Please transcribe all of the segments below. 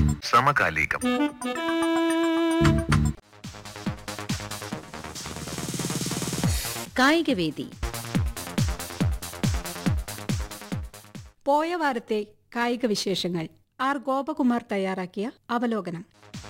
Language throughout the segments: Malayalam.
സമകാലികം കായികവേദി പോയ വാരത്തെ കായിക വിശേഷങ്ങൾ ആർ ഗോപകുമാർ തയ്യാറാക്കിയ അവലോകനം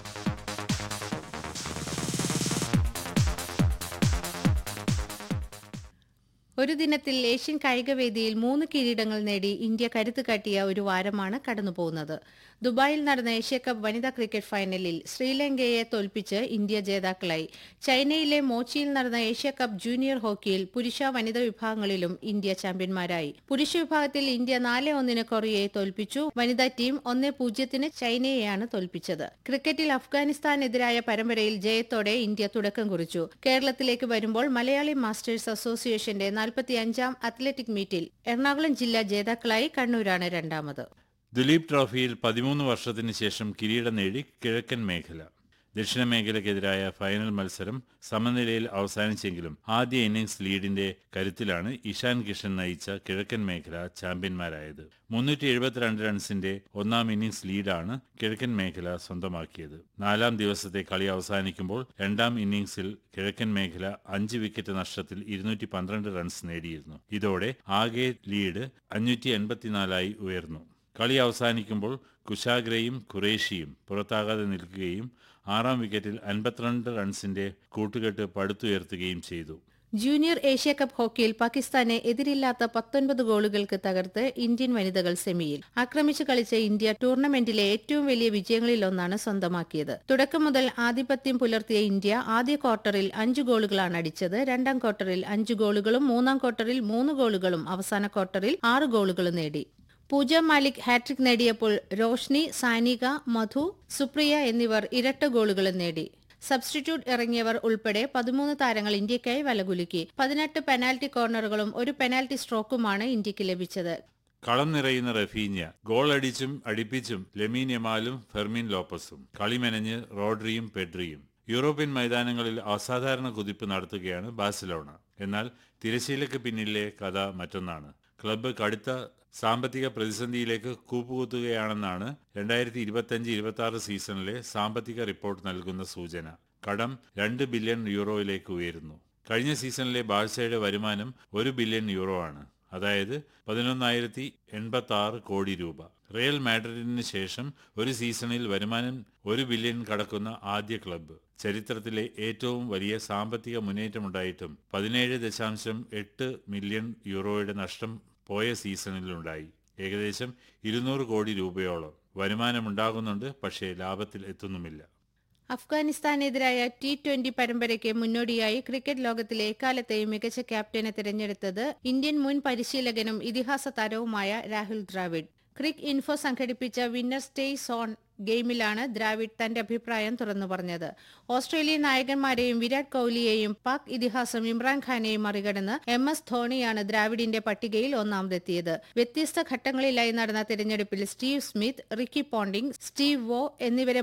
ഒരു ദിനത്തിൽ ഏഷ്യൻ കായികവേദിയിൽ മൂന്ന് കിരീടങ്ങൾ നേടി ഇന്ത്യ കരുത്ത് കാട്ടിയ ഒരു വാരമാണ് കടന്നുപോകുന്നത് ദുബായിൽ നടന്ന ഏഷ്യ കപ്പ് വനിതാ ക്രിക്കറ്റ് ഫൈനലിൽ ശ്രീലങ്കയെ തോൽപ്പിച്ച് ഇന്ത്യ ജേതാക്കളായി ചൈനയിലെ മോച്ചിയിൽ നടന്ന ഏഷ്യ കപ്പ് ജൂനിയർ ഹോക്കിയിൽ പുരുഷ വനിതാ വിഭാഗങ്ങളിലും ഇന്ത്യ ചാമ്പ്യന്മാരായി പുരുഷ വിഭാഗത്തിൽ ഇന്ത്യ നാല് ഒന്നിന് കൊറിയയെ തോൽപ്പിച്ചു വനിതാ ടീം ഒന്ന് പൂജ്യത്തിന് ചൈനയെയാണ് തോൽപ്പിച്ചത് ക്രിക്കറ്റിൽ അഫ്ഗാനിസ്ഥാനെതിരായ പരമ്പരയിൽ ജയത്തോടെ ഇന്ത്യ തുടക്കം കുറിച്ചു കേരളത്തിലേക്ക് വരുമ്പോൾ മലയാളി മാസ്റ്റേഴ്സ് അസോസിയേഷന്റെ നാൽപ്പത്തിയഞ്ചാം അത്ലറ്റിക് മീറ്റിൽ എറണാകുളം ജില്ലാ ജേതാക്കളായി കണ്ണൂരാണ് രണ്ടാമത് ദുലീപ് ട്രോഫിയിൽ പതിമൂന്ന് വർഷത്തിന് ശേഷം കിരീടം നേടി കിഴക്കൻ മേഖല ദക്ഷിണ മേഖലയ്ക്കെതിരായ ഫൈനൽ മത്സരം സമനിലയിൽ അവസാനിച്ചെങ്കിലും ആദ്യ ഇന്നിംഗ്സ് ലീഡിന്റെ കരുത്തിലാണ് ഇഷാൻ കിഷൻ നയിച്ച കിഴക്കൻ മേഖല ചാമ്പ്യന്മാരായത് മുന്നൂറ്റി എഴുപത്തിരണ്ട് റൺസിന്റെ ഒന്നാം ഇന്നിംഗ്സ് ലീഡാണ് കിഴക്കൻ മേഖല സ്വന്തമാക്കിയത് നാലാം ദിവസത്തെ കളി അവസാനിക്കുമ്പോൾ രണ്ടാം ഇന്നിംഗ്സിൽ കിഴക്കൻ മേഖല അഞ്ച് വിക്കറ്റ് നഷ്ടത്തിൽ ഇരുന്നൂറ്റി പന്ത്രണ്ട് റൺസ് നേടിയിരുന്നു ഇതോടെ ആകെ ലീഡ് അഞ്ഞൂറ്റി എൺപത്തിനാലായി ഉയർന്നു കളി അവസാനിക്കുമ്പോൾ കുശാഗ്രയും ഖുറേഷിയും പുറത്താകാതെ നിൽക്കുകയും ആറാം വിക്കറ്റിൽ അൻപത്തിരണ്ട് റൺസിന്റെ കൂട്ടുകെട്ട് പടുത്തുയർത്തുകയും ചെയ്തു ജൂനിയർ ഏഷ്യ കപ്പ് ഹോക്കിയിൽ പാകിസ്ഥാനെ എതിരില്ലാത്ത പത്തൊൻപത് ഗോളുകൾക്ക് തകർത്ത് ഇന്ത്യൻ വനിതകൾ സെമിയിൽ ആക്രമിച്ചു കളിച്ച ഇന്ത്യ ടൂർണമെന്റിലെ ഏറ്റവും വലിയ വിജയങ്ങളിലൊന്നാണ് സ്വന്തമാക്കിയത് തുടക്കം മുതൽ ആധിപത്യം പുലർത്തിയ ഇന്ത്യ ആദ്യ ക്വാർട്ടറിൽ അഞ്ച് ഗോളുകളാണ് അടിച്ചത് രണ്ടാം ക്വാർട്ടറിൽ അഞ്ച് ഗോളുകളും മൂന്നാം ക്വാർട്ടറിൽ മൂന്ന് ഗോളുകളും അവസാന ക്വാർട്ടറിൽ ആറ് ഗോളുകളും നേടി പൂജ മാലിക് ഹാട്രിക് നേടിയപ്പോൾ റോഷ്നി സാനിക മധു സുപ്രിയ എന്നിവർ ഇരട്ട ഗോളുകളും നേടി സബ്സ്റ്റിറ്റ്യൂട്ട് ഇറങ്ങിയവർ ഉൾപ്പെടെ പതിമൂന്ന് താരങ്ങൾ ഇന്ത്യയ്ക്കായി വലകുലുക്കി പതിനെട്ട് പെനാൽറ്റി കോർണറുകളും ഒരു പെനാൽറ്റി സ്ട്രോക്കുമാണ് ഇന്ത്യക്ക് ലഭിച്ചത് കളം നിറയുന്ന റഫീഞ്ഞ ഗോൾ അടിച്ചും അടിപ്പിച്ചും ലെമീൻ യമാലും ഫെർമിൻ ലോപ്പസും കളിമെനഞ്ഞ് റോഡ്രിയും പെഡ്രിയും യൂറോപ്യൻ മൈതാനങ്ങളിൽ അസാധാരണ കുതിപ്പ് നടത്തുകയാണ് ബാഴ്സലോണ എന്നാൽ തിരശ്ശീലയ്ക്ക് പിന്നിലെ കഥ മറ്റൊന്നാണ് ക്ലബ്ബ് കടുത്ത സാമ്പത്തിക പ്രതിസന്ധിയിലേക്ക് കൂപ്പുകുത്തുകയാണെന്നാണ് രണ്ടായിരത്തി ഇരുപത്തിയഞ്ച് ഇരുപത്തി ആറ് സീസണിലെ സാമ്പത്തിക റിപ്പോർട്ട് നൽകുന്ന സൂചന കടം രണ്ട് ബില്യൺ യൂറോയിലേക്ക് ഉയരുന്നു കഴിഞ്ഞ സീസണിലെ ബാഴ്സയുടെ വരുമാനം ഒരു ബില്യൺ യൂറോ ആണ് അതായത് പതിനൊന്നായിരത്തി എൺപത്തി ആറ് കോടി രൂപ റയൽ മാഡ്രിഡിന് ശേഷം ഒരു സീസണിൽ വരുമാനം ഒരു ബില്യൺ കടക്കുന്ന ആദ്യ ക്ലബ്ബ് ചരിത്രത്തിലെ ഏറ്റവും വലിയ സാമ്പത്തിക മുന്നേറ്റമുണ്ടായിട്ടും പതിനേഴ് ദശാംശം എട്ട് മില്യൺ യൂറോയുടെ നഷ്ടം പോയ സീസണിലുണ്ടായി ഏകദേശം ഇരുന്നൂറ് കോടി രൂപയോളം വരുമാനമുണ്ടാകുന്നുണ്ട് പക്ഷേ ലാഭത്തിൽ എത്തുന്നുമില്ല അഫ്ഗാനിസ്ഥാനെതിരായ ടി ട്വന്റി പരമ്പരയ്ക്ക് മുന്നോടിയായി ക്രിക്കറ്റ് ലോകത്തിലെ എക്കാലത്തെയും മികച്ച ക്യാപ്റ്റനെ തിരഞ്ഞെടുത്തത് ഇന്ത്യൻ മുൻ പരിശീലകനും ഇതിഹാസ താരവുമായ രാഹുൽ ദ്രാവിഡ് ക്രിക്ക് ഇൻഫോ സംഘടിപ്പിച്ച വിന്നർ സ്റ്റേസ് ഓൺ ഗെയിമിലാണ് ദ്രാവിഡ് തന്റെ അഭിപ്രായം തുറന്നു പറഞ്ഞത് ഓസ്ട്രേലിയൻ നായകന്മാരെയും വിരാട് കോഹ്ലിയെയും പാക് ഇതിഹാസം ഇമ്രാൻഖാനെയും മറികടന്ന് എം എസ് ധോണിയാണ് ദ്രാവിഡിന്റെ പട്ടികയിൽ ഒന്നാമതെത്തിയത് വ്യത്യസ്ത ഘട്ടങ്ങളിലായി നടന്ന തിരഞ്ഞെടുപ്പിൽ Steve Smith Ricky Ponting Steve Waugh എന്നിവരെ